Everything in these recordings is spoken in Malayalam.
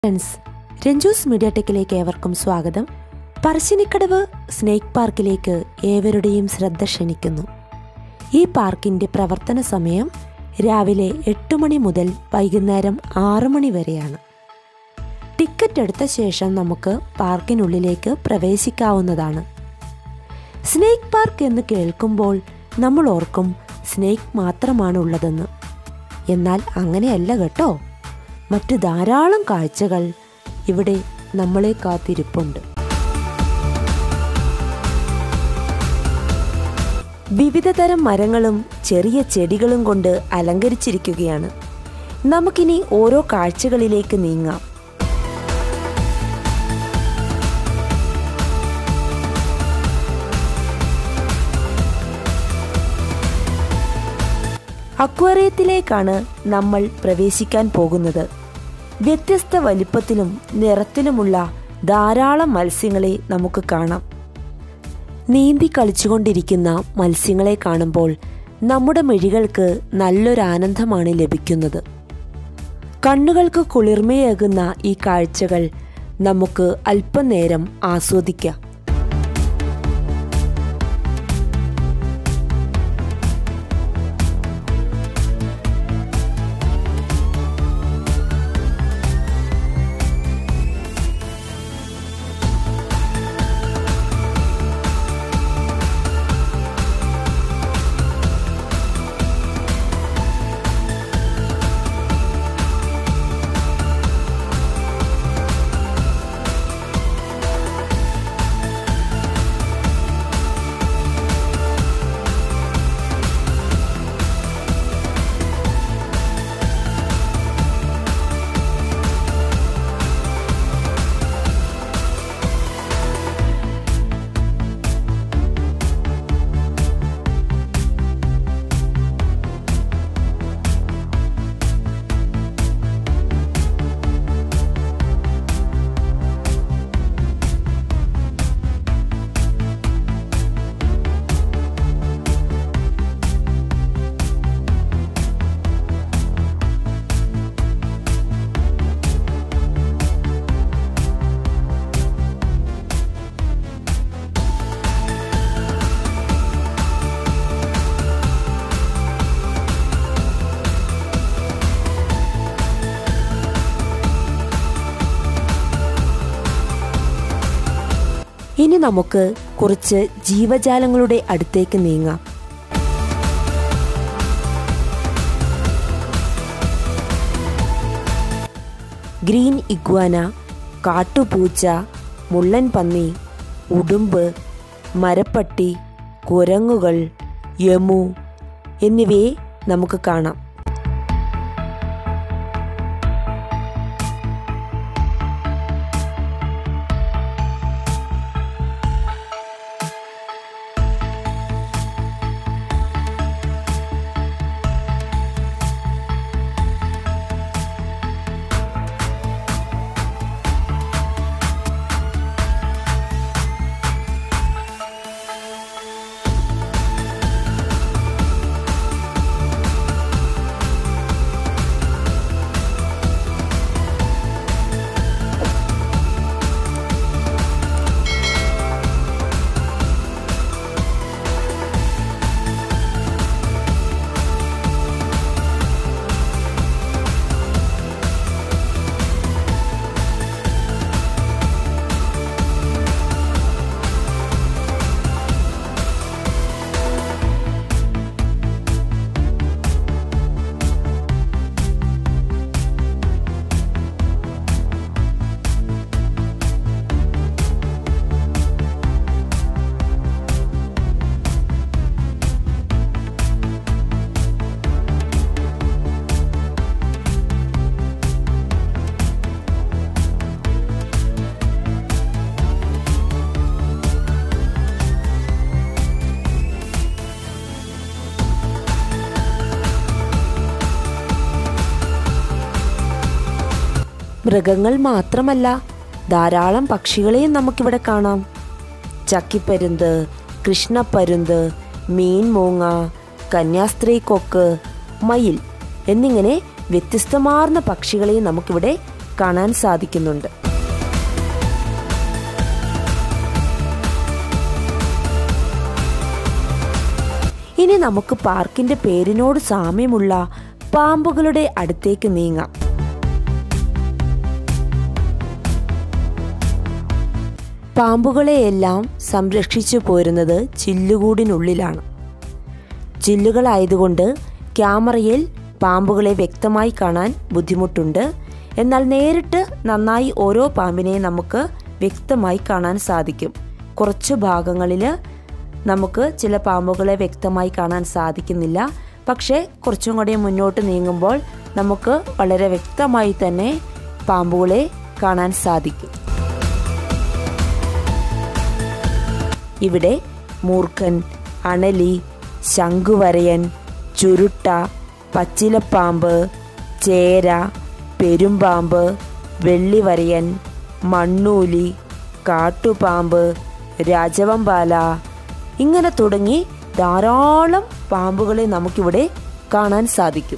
ഫ്രണ്ട്സ് രഞ്ജൂസ് മീഡിയ ടെക്കിലേക്ക് ഏവർക്കും സ്വാഗതം പറശ്ശിനിക്കടവ് സ്നേക്ക് പാർക്കിലേക്ക് ഏവരുടെയും ശ്രദ്ധ ക്ഷണിക്കുന്നു ഈ പാർക്കിന്റെ പ്രവർത്തന സമയം രാവിലെ എട്ട് മണി മുതൽ വൈകുന്നേരം ആറ് മണി വരെയാണ് ടിക്കറ്റ് എടുത്ത ശേഷം നമുക്ക് പാർക്കിനുള്ളിലേക്ക് പ്രവേശിക്കാവുന്നതാണ് സ്നേക്ക് പാർക്ക് എന്ന് കേൾക്കുമ്പോൾ നമ്മൾ ഓർക്കും സ്നേക്ക് മാത്രമാണ് ഉള്ളതെന്ന് എന്നാൽ അങ്ങനെയല്ല കേട്ടോ മറ്റു ധാരാളം കാഴ്ചകൾ ഇവിടെ നമ്മളെ കാത്തിരിപ്പുണ്ട് വിവിധതരം മരങ്ങളും ചെറിയ ചെടികളും കൊണ്ട് അലങ്കരിച്ചിരിക്കുകയാണ് നമുക്കിനി ഓരോ കാഴ്ചകളിലേക്ക് നീങ്ങാം അക്വേറിയത്തിലേക്കാണ് നമ്മൾ പ്രവേശിക്കാൻ പോകുന്നത് വ്യത്യസ്ത വലിപ്പത്തിലും നിറത്തിലുമുള്ള ധാരാളം മത്സ്യങ്ങളെ നമുക്ക് കാണാം നീന്തി കളിച്ചുകൊണ്ടിരിക്കുന്ന മത്സ്യങ്ങളെ കാണുമ്പോൾ നമ്മുടെ മിഴികൾക്ക് നല്ലൊരു ആനന്ദമാണ് ലഭിക്കുന്നത് കണ്ണുകൾക്ക് കുളിർമയേകുന്ന ഈ കാഴ്ചകൾ നമുക്ക് അല്പനേരം ആസ്വദിക്കാം ഇനി നമുക്ക് കുറച്ച് ജീവജാലങ്ങളുടെ അടുത്തേക്ക് നീങ്ങാം ഗ്രീൻ ഇഗ്വാന കാട്ടുപൂച്ച മുള്ളൻ പന്നി ഉടുമ്പ് മരപ്പട്ടി കുരങ്ങുകൾ യമു എന്നിവയെ നമുക്ക് കാണാം മൃഗങ്ങൾ മാത്രമല്ല ധാരാളം പക്ഷികളെയും നമുക്കിവിടെ കാണാം ചക്കിപ്പരുന്ത് കൃഷ്ണപ്പരുന്ത് മീൻ മൂങ്ങ കന്യാസ്ത്രീ കൊക്ക് മയിൽ എന്നിങ്ങനെ വ്യത്യസ്തമാർന്ന പക്ഷികളെയും നമുക്കിവിടെ കാണാൻ സാധിക്കുന്നുണ്ട് ഇനി നമുക്ക് പാർക്കിന്റെ പേരിനോട് സാമ്യമുള്ള പാമ്പുകളുടെ അടുത്തേക്ക് നീങ്ങാം പാമ്പുകളെയെല്ലാം സംരക്ഷിച്ചു പോരുന്നത് ചില്ലുകൂടിനുള്ളിലാണ് ചില്ലുകളായതുകൊണ്ട് ക്യാമറയിൽ പാമ്പുകളെ വ്യക്തമായി കാണാൻ ബുദ്ധിമുട്ടുണ്ട് എന്നാൽ നേരിട്ട് നന്നായി ഓരോ പാമ്പിനെ നമുക്ക് വ്യക്തമായി കാണാൻ സാധിക്കും കുറച്ച് ഭാഗങ്ങളിൽ നമുക്ക് ചില പാമ്പുകളെ വ്യക്തമായി കാണാൻ സാധിക്കുന്നില്ല പക്ഷേ കുറച്ചും കൂടി മുന്നോട്ട് നീങ്ങുമ്പോൾ നമുക്ക് വളരെ വ്യക്തമായി തന്നെ പാമ്പുകളെ കാണാൻ സാധിക്കും ഇവിടെ മൂർഖൻ അണലി ശംഖുവരയൻ ചുരുട്ട പച്ചിലപ്പാമ്പ് ചേര പെരുമ്പാമ്പ് വെള്ളിവരയൻ മണ്ണൂലി കാട്ടുപാമ്പ് രാജവമ്പാല ഇങ്ങനെ തുടങ്ങി ധാരാളം പാമ്പുകളെ നമുക്കിവിടെ കാണാൻ സാധിക്കും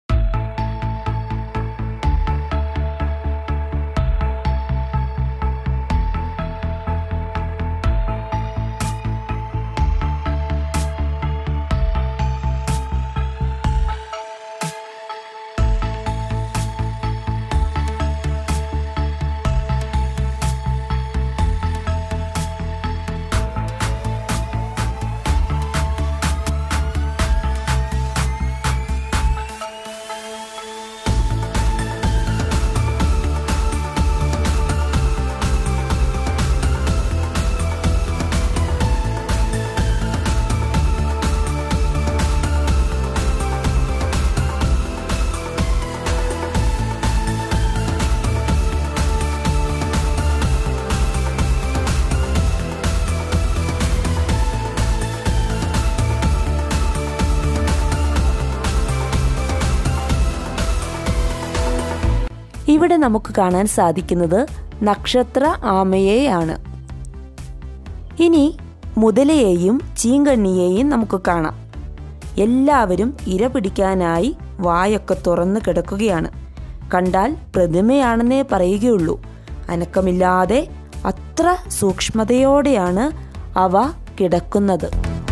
ഇവിടെ നമുക്ക് കാണാൻ സാധിക്കുന്നത് നക്ഷത്ര ആമയെയാണ് ഇനി മുതലയെയും ചീങ്കണ്ണിയെയും നമുക്ക് കാണാം എല്ലാവരും ഇര പിടിക്കാനായി വായൊക്കെ തുറന്നു കിടക്കുകയാണ് കണ്ടാൽ പ്രതിമയാണെന്നേ പറയുകയുള്ളൂ അനക്കമില്ലാതെ അത്ര സൂക്ഷ്മതയോടെയാണ് അവ കിടക്കുന്നത്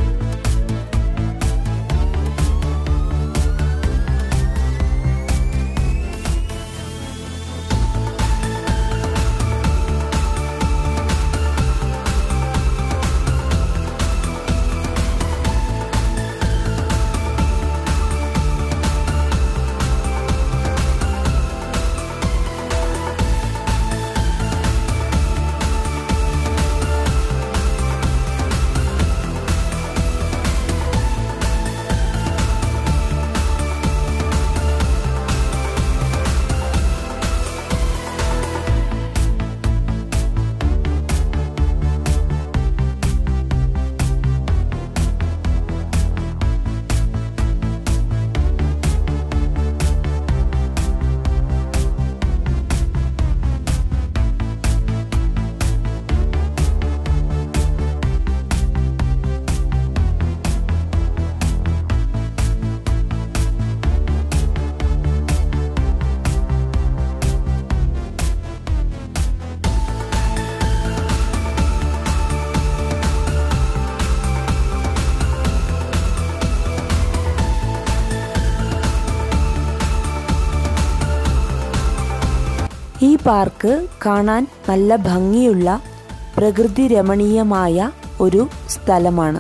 ഈ പാർക്ക് കാണാൻ നല്ല ഭംഗിയുള്ള പ്രകൃതി രമണീയമായ ഒരു സ്ഥലമാണ്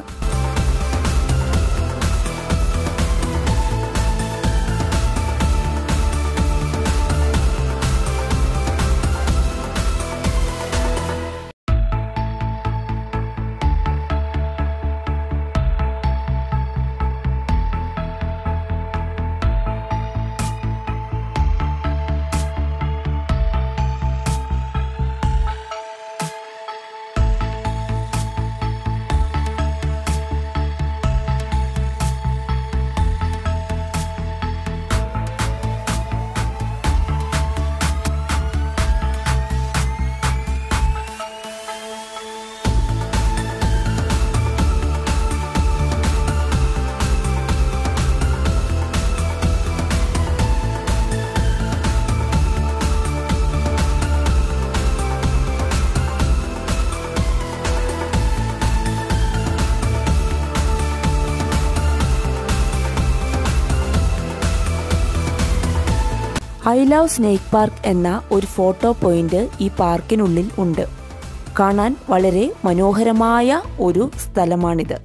ഐ ലവ് സ്നേക്ക് പാർക്ക് എന്ന ഒരു ഫോട്ടോ പോയിന്റ് ഈ പാർക്കിനുള്ളിൽ ഉണ്ട് കാണാൻ വളരെ മനോഹരമായ ഒരു സ്ഥലമാണിത്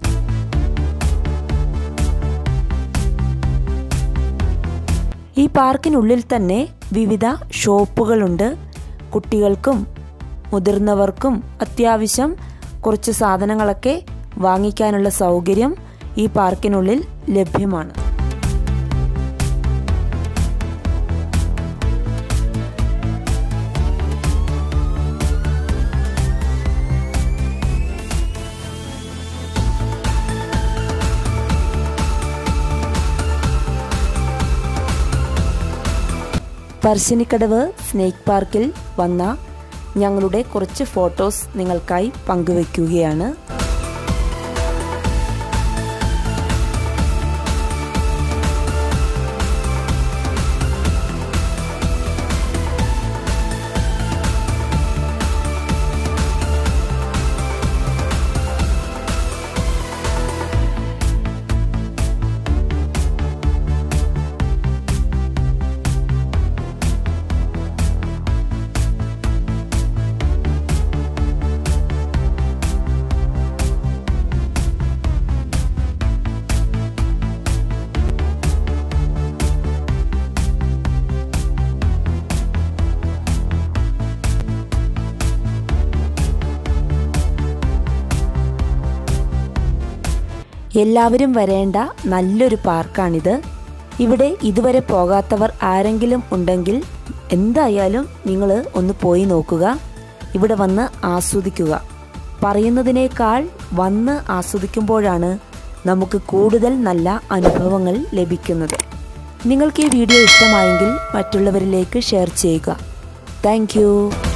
ഈ പാർക്കിനുള്ളിൽ തന്നെ വിവിധ ഷോപ്പുകളുണ്ട് കുട്ടികൾക്കും മുതിർന്നവർക്കും അത്യാവശ്യം കുറച്ച് സാധനങ്ങളൊക്കെ വാങ്ങിക്കാനുള്ള സൗകര്യം ഈ പാർക്കിനുള്ളിൽ ലഭ്യമാണ് പറശ്ശിനിക്കടവ് സ്നേക്ക് പാർക്കിൽ വന്ന ഞങ്ങളുടെ കുറച്ച് ഫോട്ടോസ് നിങ്ങൾക്കായി പങ്കുവയ്ക്കുകയാണ് എല്ലാവരും വരേണ്ട നല്ലൊരു പാർക്കാണിത് ഇവിടെ ഇതുവരെ പോകാത്തവർ ആരെങ്കിലും ഉണ്ടെങ്കിൽ എന്തായാലും നിങ്ങൾ ഒന്ന് പോയി നോക്കുക ഇവിടെ വന്ന് ആസ്വദിക്കുക പറയുന്നതിനേക്കാൾ വന്ന് ആസ്വദിക്കുമ്പോഴാണ് നമുക്ക് കൂടുതൽ നല്ല അനുഭവങ്ങൾ ലഭിക്കുന്നത് നിങ്ങൾക്ക് ഈ വീഡിയോ ഇഷ്ടമായെങ്കിൽ മറ്റുള്ളവരിലേക്ക് ഷെയർ ചെയ്യുക താങ്ക്